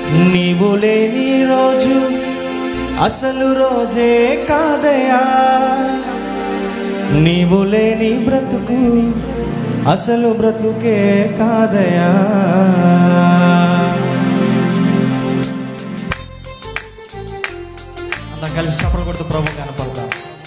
నీవు లేని రోజు అసలు రోజే కాదయా నీవు లేని బ్రతుకు అసలు బ్రతుకే కాదయా అందరం కలిసి చప్పలు కొడుతూ ప్రభు కనపడతాం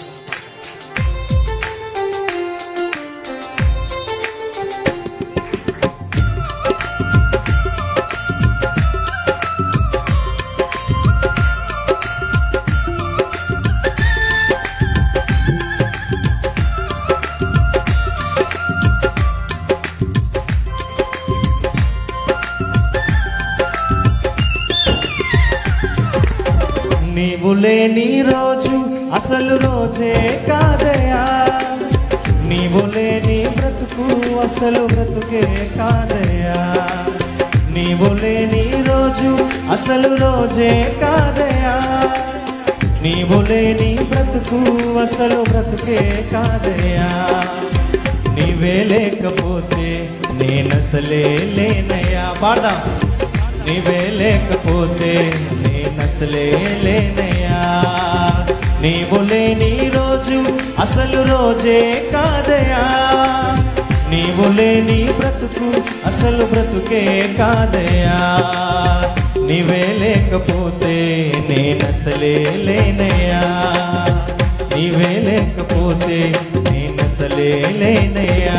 నీవు లేని రోజు అసలు రోజే కాదయా నీవు లేని బ్రతుకు అసలు బ్రతుకే కాదయా నీవు లేని రోజు అసలు రోజే కాదయా నీవు లేని బ్రతుకు అసలు బ్రతుకే కాదయా నీవే లేకపోతే నేనసలే లేనయ్యా పాడదాం నీవే లేకపోతే నేనసలే లేనయ్యా నీవు లేని రోజు అసలు రోజే కాదయా నీవు లేని బ్రతుకు అసలు బ్రతుకే కాదయా నీవే లేకపోతే నేనసలే లేనయ్యా నీవే లేకపోతే నేనసలే లేనయ్యా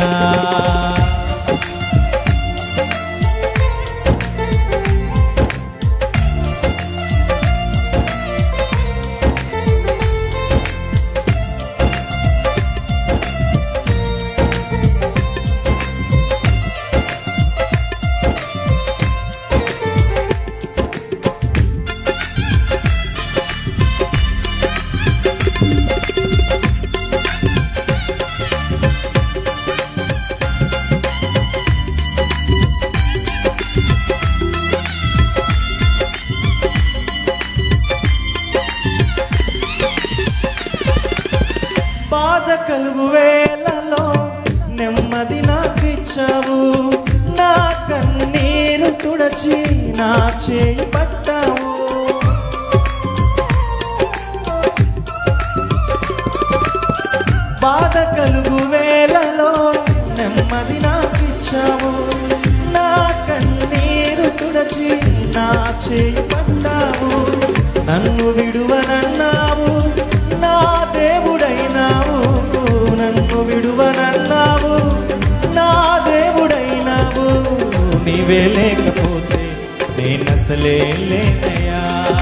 బాధ కలుగు వేళలో నెమ్మది నాకిచ్చావు నా కన్నీరు తుడచి నా చేయి పట్టావు బాధ కలుగు వేళలో నెమ్మది నాకిచ్చావు నా కన్నీరు తుడచి నా చేయి పట్టావు నన్ను విడువనన్నావు నా దేవుడైనావు నన్ను విడువనన్నావు నా దేవుడైనావు నీవే లేకపోతే నేనసలే లేనయా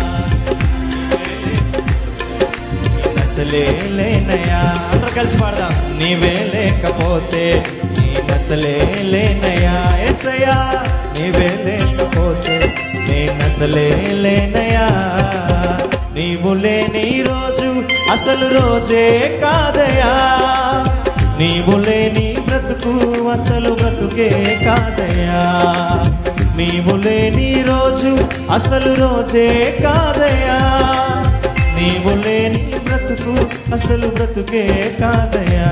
నసలే లేనయా అందరూ కలిసి పాడదాం నీవే లేకపోతే నీ నసలే లేనయా ఎసయ్యా నీవే లేకపోతే నీ నసలే లేనయా నీవు లేని రోజు అసలు రోజే కాదయా నీవు లేని బ్రతుకు అసలు బ్రతుకే కాదయా నీవు లేని రోజు అసలు రోజే కాదయా నీవు లేని బ్రతుకు అసలు బ్రతుకే కాదయా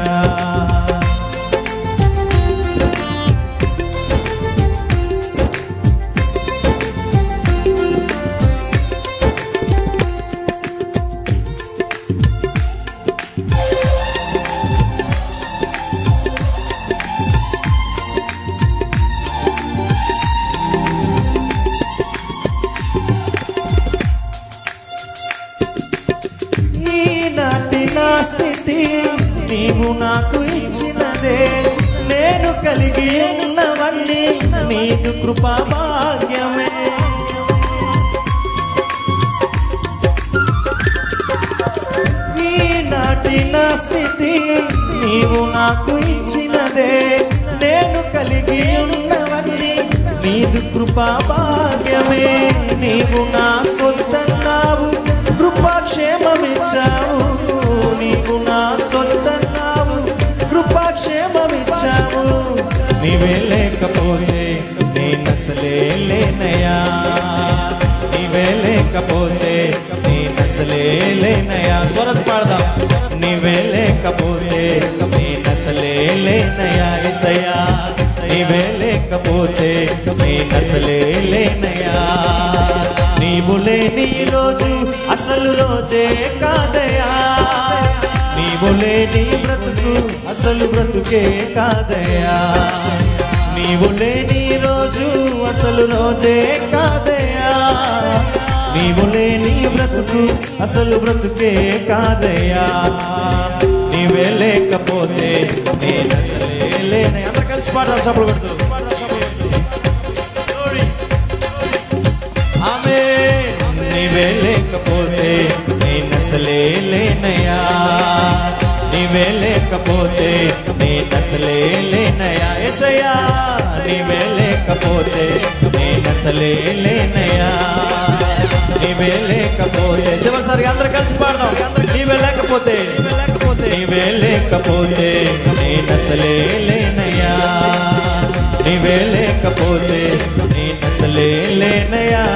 ఈనాటి నా స్థితి నీవు నాకు ఇచ్చినదే నేను కలిగి ఉన్నవన్నీ నీకు కృపా భాగ్యమే ఈనాటి నా స్థితి నీవు నాకు ఇచ్చినదే నేను కలిగి ఉన్నవన్నీ నీదు కృపా భాగ్యమే నీవు నా సొంతన్నావు కృపాక్షేమమిచ్చావు నీవు నా సొంతన్నావు కృపాక్షేమమిచ్చావు నీవే లేకపోతే నేనసలే లేనయా నీవే లేకపోతే నేనసలే లేనయా స్వరత పాడదాం నీవే లేకపోతే నేనసలే లేనయా ఇసయా నీవే లేకపోతే నేనసలే లేనయా నీవు లేని రోజు అసలు రోజే కాదయా నీవు లేని బ్రతుకు అసలు బ్రతుకే కాదయా నీవు లేని రోజు అసలు రోజే కాదయా నీవు లేని బ్రతుకు అసలు బ్రతుకే కాదయా నీవే లేకపోతే నేను అసలే లేనే అందరు కలిసి పాడదాం చప్పుడు కొడుతూ Glory. ఆమె నీవే లేకపోతే నేను అసలే లేనయా నీవే లేకపోతే నేను అసలే లేనయా ఎసయ్యా నీవే లేకపోతే నేను అసలే లేనయా నీవే లేకపోతే చివరిసారి అందరు కలిసి పాడదాం నీవే లేకపోతే నీవే లేకపోతే నేను అసలే లేనయా నీవే లేకపోతే నేను అసలే లేనయా